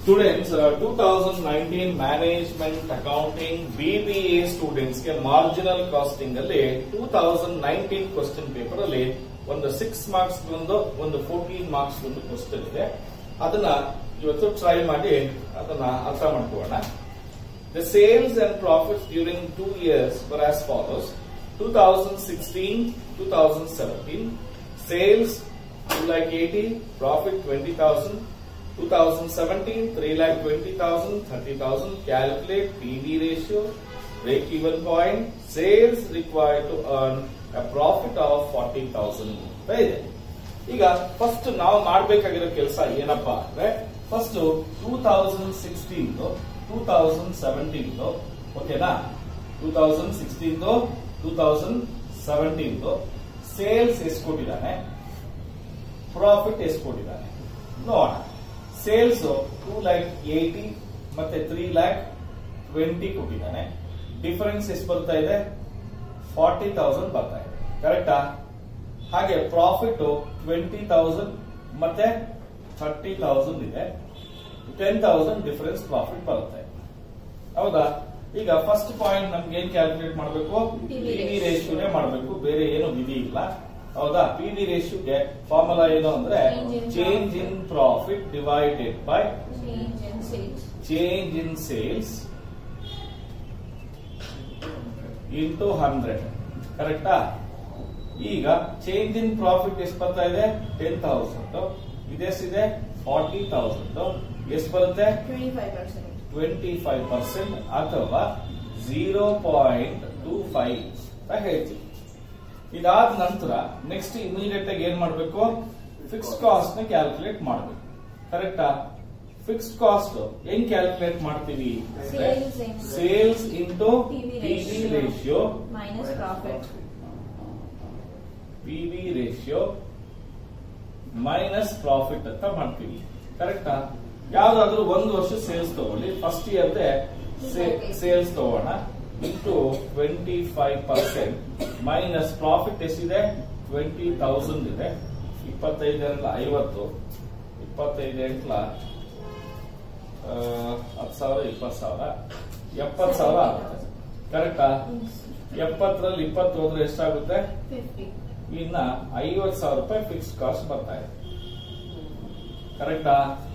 Students two thousand nineteen management accounting BBA students ಗೆ marginal costing ಅಲ್ಲಿ two thousand nineteen question paper ಅಲ್ಲಿ ಒಂದು six marks ಒಂದು ಒಂದು ಫೋರ್ಟೀನ್ ಮಾರ್ಕ್ಸ್ ಒಂದು ಕ್ವಶನ್ ಇದೆ ಅದನ್ನ ಇವತ್ತು ಟ್ರೈ ಮಾಡಿ ಅದನ್ನ ಅರ್ಥ ಮಾಡ್ಕೊಳ್ಳೋಣ The sales and profits during two years were as follows. 2016, 2017, sales 2 lakh 80, profit 20,000. 2017, 3 lakh 20,000, 30,000. Calculate PV ratio, break even point, sales required to earn a profit of 40,000. ಅಂತ ಇದೆ. ಈಗ ಫಸ್ಟ್ ನಾವು ಮಾಡಬೇಕಾಗಿರೋ ಕೆಲಸ ಏನಪ್ಪಾ ಅಂದ್ರೆ first two thousand sixteen two thousand seventeen ಓಕೆನಾ two thousand sixteen two thousand seventeen sales ಎಷ್ಟು ಕೊಟ್ಟಿದ್ದಾನೆ ಪ್ರಾಫಿಟ್ ಎಷ್ಟು ಕೊಟ್ಟಿದ್ದಾನೆ ನೋಡೋಣ ಸೇಲ್ಸ್ ಟೂ ಲ್ಯಾಕ್ ಏಟಿ ಮತ್ತೆ ತ್ರೀ ಲ್ಯಾಕ್ ಟ್ವೆಂಟಿ ಕೊಟ್ಟಿದ್ದಾನೆ ಡಿಫರೆನ್ಸ್ ಎಷ್ಟು ಬರ್ತಾ ಇದೆ ಫಾರ್ಟಿ ತೌಸಂಡ್ ಬರ್ತಾ ಇದೆ ಕರೆಕ್ಟಾ ಹಾಗೆ ಪ್ರಾಫಿಟ್ ಟ್ವೆಂಟಿ ತೌಸಂಡ್ ಮತ್ತೆ ಥರ್ಟಿ ತೌಸಂಡ್ ಇದೆ ಟೆನ್ ತೌಸಂಡ್ ಡಿಫರೆನ್ಸ್ ಪ್ರಾಫಿಟ್ ಬರುತ್ತೆ ಹೌದಾ ಈಗ ಫಸ್ಟ್ ಪಾಯಿಂಟ್ ನಮ್ಗೆ ಏನ್ ಕ್ಯಾಲ್ಕುಲೇಟ್ ಮಾಡಬೇಕು PV ಪಿ ವಿ ರೇಷಿಯೋನೇ ಮಾಡಬೇಕು ಬೇರೆ ಏನು ವಿಧಿ ಇಲ್ಲ ಹೌದಾ ಪಿ ವಿ ರೇಷಿಯೋಗೆ ಫಾರ್ಮುಲಾ ಏನು ಅಂದ್ರೆ Change in change in profit divided by Change in sales. Change in sales into hundred ಕರೆಕ್ಟಾ ಈಗ ಚೇಂಜ್ ಇನ್ ಪ್ರಾಫಿಟ್ ಎಷ್ಟು ಬರ್ತಾ ಇದೆ ಟೆನ್ ತೌಸಂಡ್ ಇದೆಷ್ಟಿದೆ ಫಾರ್ಟಿ ತೌಸಂಡ್ ಎಷ್ಟು ಬರುತ್ತೆ 25%. ಟ್ವೆಂಟಿ ಫೈವ್ ಪರ್ಸೆಂಟ್ ಅಥವಾ ಝೀರೋ ಪಾಯಿಂಟ್ ಟೂ ಫೈವ್ ಅಂತ ಹೇಳ್ತೀವಿ ಇದಾದ ನಂತರ ನೆಕ್ಸ್ಟ್ ಇಮಿಡಿಯೇಟ್ ಆಗಿ ಏನ್ ಮಾಡಬೇಕು ಫಿಕ್ಸ್ ಕಾಸ್ಟ್ ನ ಕ್ಯಾಲ್ಕುಲೇಟ್ ಮಾಡಬೇಕು ಕರೆಕ್ಟಾ ಫಿಕ್ಸ್ಡ್ ಕಾಸ್ಟ್ ಹೆಂಗ್ ಕ್ಯಾಲ್ಕುಲೇಟ್ ಮಾಡ್ತೀವಿ Sales into- sales into PV P V ratio. Ratio Minus profit. P V ratio minus profit ಅಂತ ಮಾಡ್ತೀವಿ ಕರೆಕ್ಟಾ ಯಾವ್ದಾದ್ರು ಒಂದು ವರ್ಷ ಸೇಲ್ಸ್ ತಗೊಳ್ಳಿ ಫಸ್ಟ್ ಇಯರ್ ಸೇಲ್ಸ್ ತಗೋಣ into twenty five percent minus profit ಎಷ್ಟಿದೆ ಟ್ವೆಂಟಿ ತೌಸಂಡ್ ಇದೆ ಇಪ್ಪತ್ತೈದರಿಂದ ಐವತ್ತು ಇಪ್ಪತ್ತೈದು ಎಂಟ್ಲ ಹತ್ತು ಸಾವಿರ ಇಪ್ಪತ್ತು ಸಾವಿರ ಎಪ್ಪತ್ತು ಸಾವಿರ ಆಗುತ್ತೆ ಕರೆಕ್ಟಾ ಎಪ್ಪತ್ತರಲ್ಲಿ ಇಪ್ಪತ್ತು ಹೋದ್ರೆ ಎಷ್ಟಾಗುತ್ತೆ 50. ಇನ್ನ ಐವತ್ ಸಾವಿರ ರೂಪಾಯಿ ಫಿಕ್ಸ್ ಕಾಸ್ಟ್ ಬರ್ತಾ ಇದೆ ಕರೆಕ್ಟಾ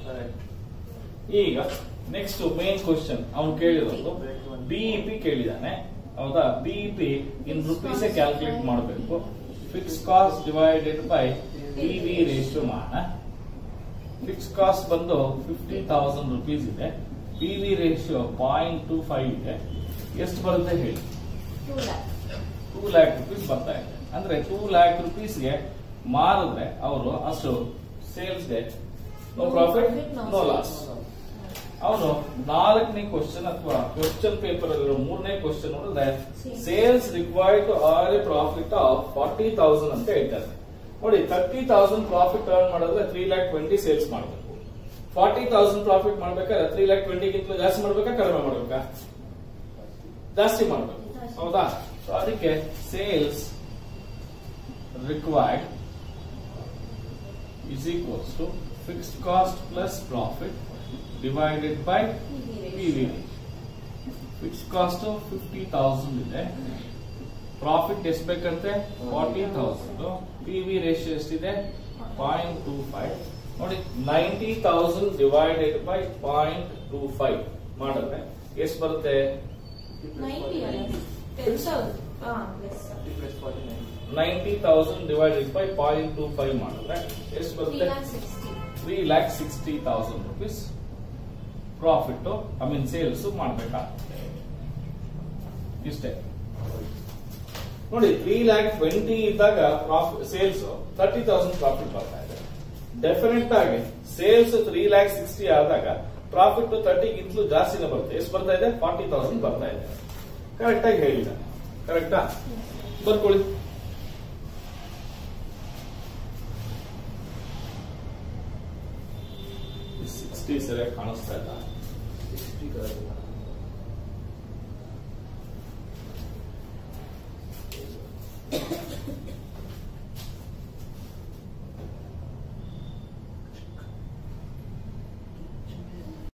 ಈಗ ನೆಕ್ಸ್ಟ್ ಮೇನ್ ಕ್ವಶನ್ ಅವ್ನು ಕೇಳಿರೋದು ಬಿಇಪಿ ಕೇಳಿದಾನೆ ಹೌದಾ ಬಿಇಪಿ ಇನ್ ರುಪೀಸ್ ಕ್ಯಾಲ್ಕುಲೇಟ್ ಮಾಡಬೇಕು fix cost divided by P V ratio ಮಾಡೋಣ ಫಿಕ್ಸ್ ಕಾಸ್ಟ್ ಬಂದು ಫಿಫ್ಟಿ ತೌಸಂಡ್ ರುಪೀಸ್ ಇದೆ P V ratio point two five ಇದೆ ಎಷ್ಟು ಬರುತ್ತೆ ಹೇಳಿ 2 lakh. ಟೂ ಲ್ಯಾಕ್ ರುಪೀಸ್ ಬರ್ತಾ ಇದೆ ಅಂದ್ರೆ ಟೂ ಲ್ಯಾಕ್ ರುಪೀಸ್ಗೆ ಮಾರಿದ್ರೆ ಅವರು ಅಷ್ಟು ಸೇಲ್ಸ್ಗೆ no No profit profit, no no sales. Loss ಅವನು ನಾಲ್ಕನೇ ಕ್ವಶನ್ ಅಥವಾ ಕ್ವಶನ್ ಪೇಪರ್ ಅಲ್ಲಿರೋ ಮೂರನೇ ಕ್ವಶನ್ ನೋಡಿದ್ರೆ Sales. Sales required to earn a profit of forty thousand ಅಂತ ಹೇಳ್ತಾರೆ ನೋಡಿ ತರ್ಟಿ ತೌಸಂಡ್ ಪ್ರಾಫಿಟ್ ಅರ್ನ್ ಮಾಡಿದ್ರೆ ತ್ರೀ ಲ್ಯಾಕ್ ಟ್ವೆಂಟಿ ಸೇಲ್ಸ್ ಮಾಡಬೇಕು ಫಾರ್ಟಿ ತೌಸಂಡ್ ಪ್ರಾಫಿಟ್ ಮಾಡ್ಬೇಕಾದ್ರೆ ತ್ರೀ ಲ್ಯಾಕ್ ಟ್ವೆಂಟಿಗಿಂತ ಜಾಸ್ತಿ ಮಾಡ್ಬೇಕಾ ಕಡಿಮೆ ಮಾಡ್ಬೇಕಾ ಜಾಸ್ತಿ ಮಾಡ್ಬೇಕು ಜಾಸ್ತಿ. ಹೌದಾ ಸೊ ಅದಕ್ಕೆ sales required is equals to fixed cost plus profit divided by PV PV. Fix cost fifty thousand ಇದೆ ಪ್ರಾಫಿಟ್ ಎಷ್ಟು ಬೇಕಂತೆ forty thousand P V ratio ಎಷ್ಟಿದೆ ಪಾಯಿಂಟ್ ಟೂ ಫೈವ್ ನೋಡಿ ninety thousand divided by point two five ಮಾಡಿದ್ರೆ ಎಷ್ಟು ಬರುತ್ತೆ 90 ಅಲ್ಲ? 10,000. Ah, less. Ninety thousand divided by point two five ಮಾಡಿದ್ರೆ ಎಷ್ಟು 3 ಬರುತ್ತೆ lakh 60. Three lakh sixty thousand rupees profit I mean sales ಮಾಡ್ಬೇಕಾಗ್ತದೆ ಇಷ್ಟೇ ನೋಡಿ ತ್ರೀ ಲ್ಯಾಕ್ ಟ್ವೆಂಟಿ ಇದ್ದಾಗ ಸೇಲ್ಸ್ ತರ್ಟಿ ತೌಸಂಡ್ ಪ್ರಾಫಿಟ್ ಬರ್ತಾ ಇದೆ ಡೆಫಿನೆಟ್ ಆಗಿ ಸೇಲ್ಸ್ ತ್ರೀ ಲ್ಯಾಕ್ ಸಿಕ್ಸ್ಟಿ ಆದಾಗ ಪ್ರಾಫಿಟ್ ತರ್ಟಿಗಿಂತಲೂ ಜಾಸ್ತಿನೇ ಬರುತ್ತೆ ಎಷ್ಟು ಬರ್ತಾ ಇದೆ ಫಾರ್ಟಿ ತೌಸಂಡ್ ಬರ್ತಾ ಇದೆ ಕರೆಕ್ಟ್ ಆಗಿ ಹೇಳಿದ ಕರೆಕ್ಟಾ ಬರ್ಕೊಳ್ಳಿ ಸಿಕ್ಸ್ಟಿ ಸರಿಯಾಗಿ ಕಾಣಿಸ್ತಾ ಇಲ್ಲ